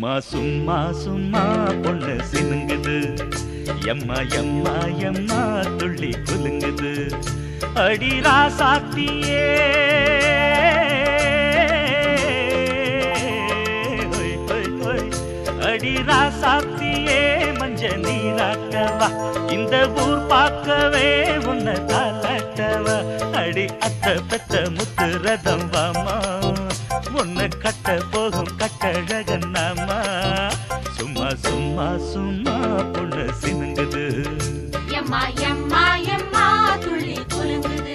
சும்மா சும்மா சும்மா பொண்ணு சினுங்குது எம்மா எம்மா எம்மா துள்ளி குலுங்குது அடி ராசாத்தியே ஹொய், ஹொய், ஹொய். அடி ராசாத்தியே மஞ்ச நீராட்டவா இந்த ஊர் பார்க்கவே உன்னை தாலாட்டவா அடி அத்த பெத்த முத்து ரதம் வாமா உன்னை கட்ட போகும் கட்டழகன் நாமா சும்மா சும்மா சும்மா பொண்ணு சினுங்குது எம்மா எம்மா எம்மா துள்ளி குலுங்குது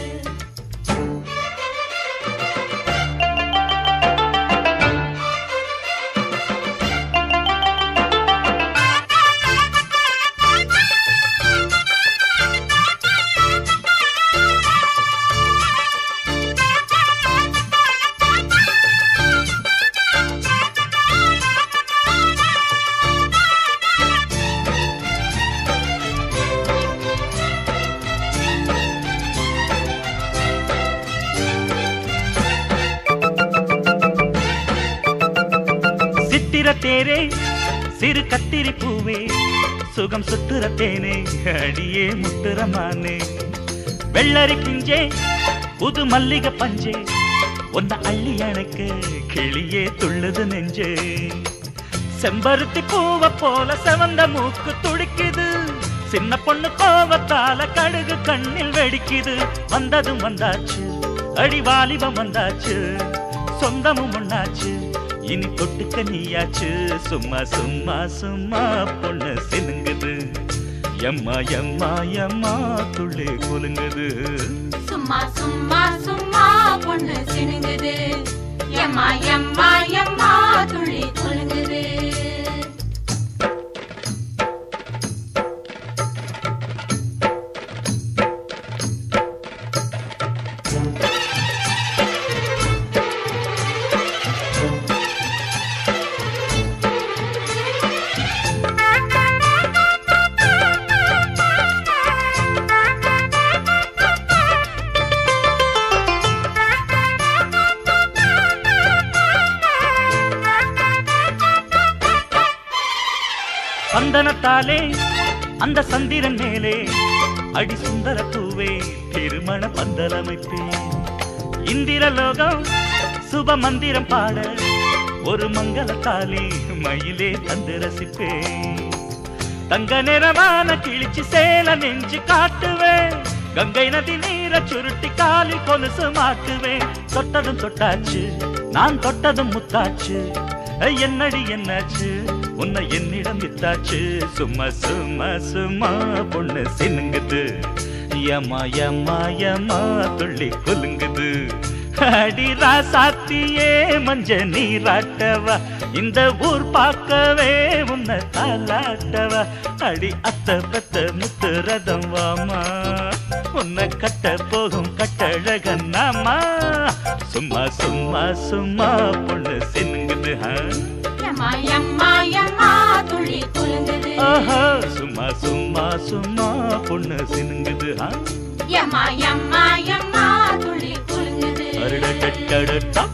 சித்திர தேரே சிறு கத்திரி பூவே சுகம் சுத்துற தேனே அடியே முத்துறமானே வெள்ளரி பிஞ்சே புது மல்லிகை பஞ்சே உன்னை அள்ளி எனக்கு கிளியே துள்ளுது நெஞ்சே செம்பருத்தி பூவ போல செவந்த மூக்கு துடிக்குது சின்ன பொண்ணு கோவத்தால கடுகு கண்ணில் வெடிக்குது வந்ததும் வந்தாச்சு அடி வாலிபம் வந்தாச்சு சொந்தமும் ஒண்ணாச்சு இனி தொட்டுக்க நீயாச்சு சும்மா சும்மா சும்மா பொண்ணு சினுங்குது எம்மா எம்மா எம்மா துள்ளி குலுங்குது சும்மா சும்மா சும்மா பொண்ணு சினுங்குது எம்மா எம்மா எம்மா துள்ளி குலுங்குது சந்தனத்தாலே அந்த சந்திரன் மேலே அடி சுந்தர பூவே திருமண பந்தலமைப்பேன் இந்திர லோகம் சுப மந்திரம் பாட ஒரு மங்களத்தாலே மயிலே தந்து ரசிப்பேன் தங்க நிறமான கிழிச்சு சேல நெஞ்சு காட்டுவேன் கங்கை நதி நீரை சுருட்டி காலில் கொலுசு மாட்டுவேன் தொட்டதும் தொட்டாச்சு நான் தொட்டதும் முத்தாச்சு ஐ, என்னடி என்னாச்சு உன்னை என்னிடம் வித்தாச்சு சும்மா சும்மா சும்மா பொண்ணு சினுங்குது யம்மா யம்மா யம்மா துள்ளி குலுங்குது அடி ராசாத்தியே மஞ்ச நீராட்டவா இந்த ஊர் பார்க்கவே உன்னை தாலாட்டவா அடி அத்த பத்த முத்து ரதம் வாமா உன்னை கட்ட போகும் கட்டழகன் நாமா சும்மா சும்மா சும்மா பொண்ணு சினுங்குது ஆ? எம்மா எம்மா எம்மா துள்ளி குலுங்குது ஆஹா சும்மா சும்மா சும்மா பொண்ணு சினுங்குது ஆ? எம்மா எம்மா எம்மா துள்ளி குலுங்குது அருட கட்டடட்டா